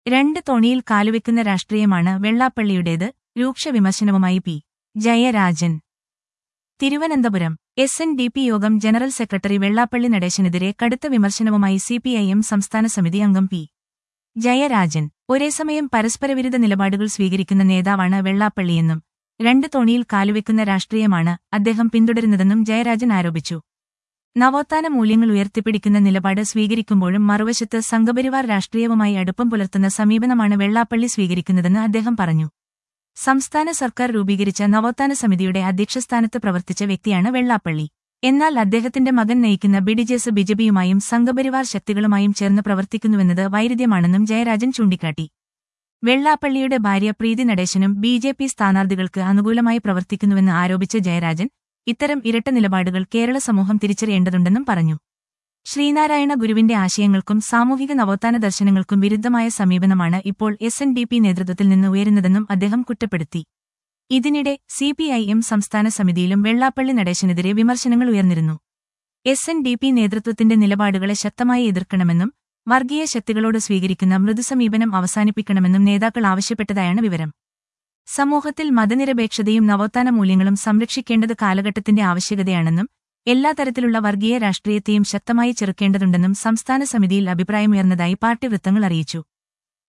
രണ്ട് തോണിയിൽ കാലുവെക്കുന്ന രാഷ്ട്രീയമാണ് വെള്ളാപ്പള്ളിയുടേത് രൂക്ഷ വിമർശനവുമായി P Jayarajan Thiruvananthapuram S N D P Yogam general secretary Vellappally നടേശനെതിരെ കടുത്ത വിമർശനവുമായി സിപിഐഎം സംസ്ഥാന സമിതി അംഗം പി ജയരാജൻ ഒരേസമയം പരസ്പരവിരുദ്ധ നിലപാടുകൾ സ്വീകരിക്കുന്ന നേതാവാണ് വെള്ളാപ്പള്ളിയെന്നും രണ്ട് തോണിയിൽ കാലുവെക്കുന്ന രാഷ്ട്രീയമാണ് അദ്ദേഹം പിന്തുടരുന്നതെന്നും ജയരാജൻ ആരോപിച്ചു നവോത്ഥാന മൂല്യങ്ങൾ ഉയർത്തിപ്പിടിക്കുന്ന നിലപാട് സ്വീകരിക്കുമ്പോഴും മറുവശത്ത് സംഘപരിവാർ രാഷ്ട്രീയവുമായി അടുപ്പം പുലർത്തുന്ന സമീപനമാണ് വെള്ളാപ്പള്ളി സ്വീകരിക്കുന്നതെന്ന് അദ്ദേഹം പറഞ്ഞു സംസ്ഥാന സർക്കാർ രൂപീകരിച്ച നവോത്ഥാന സമിതിയുടെ അധ്യക്ഷസ്ഥാനത്ത് പ്രവർത്തിച്ച വ്യക്തിയാണ് വെള്ളാപ്പള്ളി എന്നാൽ അദ്ദേഹത്തിന്റെ മകൻ നയിക്കുന്ന ബിഡിജെസ് ബിജെപിയുമായും സംഘപരിവാർ ശക്തികളുമായും ചേർന്ന് പ്രവർത്തിക്കുന്നുവെന്നത് വൈരുദ്ധ്യമാണെന്നും ജയരാജൻ ചൂണ്ടിക്കാട്ടി വെള്ളാപ്പള്ളിയുടെ ഭാര്യ പ്രീതി നടേശനും ബി ജെ പി സ്ഥാനാർത്ഥികൾക്ക് അനുകൂലമായി പ്രവർത്തിക്കുന്നുവെന്ന് ആരോപിച്ച ജയരാജൻ ഇത്തരം ഇരട്ട നിലപാടുകൾ കേരള സമൂഹം തിരിച്ചറിയേണ്ടതുണ്ടെന്നും പറഞ്ഞു ശ്രീനാരായണ ഗുരുവിന്റെ ആശയങ്ങൾക്കും സാമൂഹിക നവോത്ഥാന ദർശനങ്ങൾക്കും വിരുദ്ധമായ സമീപനമാണ് ഇപ്പോൾ എസ് എൻ ഡി പി നേതൃത്വത്തിൽ നിന്ന് ഉയരുന്നതെന്നും അദ്ദേഹം കുറ്റപ്പെടുത്തി ഇതിനിടെ സിപിഐഎം സംസ്ഥാന സമിതിയിലും വെള്ളാപ്പള്ളി നടേശനെതിരെ വിമർശനങ്ങൾ ഉയർന്നിരുന്നു എസ് എൻ ഡി പി നേതൃത്വത്തിന്റെ നിലപാടുകളെ ശക്തമായി എതിർക്കണമെന്നും വർഗീയ ശക്തികളോട് സ്വീകരിക്കുന്ന മൃദുസമീപനം അവസാനിപ്പിക്കണമെന്നും നേതാക്കൾ ആവശ്യപ്പെട്ടതായാണ് വിവരം സമൂഹത്തിൽ മതനിരപേക്ഷതയും നവോത്ഥാന മൂല്യങ്ങളും സംരക്ഷിക്കേണ്ടത് കാലഘട്ടത്തിന്റെ ആവശ്യകതയാണെന്നും എല്ലാ തരത്തിലുള്ള വർഗീയ രാഷ്ട്രീയത്തെയും ശക്തമായി ചെറുക്കേണ്ടതുണ്ടെന്നും സംസ്ഥാന സമിതിയിൽ അഭിപ്രായമുയർന്നതായി പാർട്ടി വൃത്തങ്ങൾ അറിയിച്ചു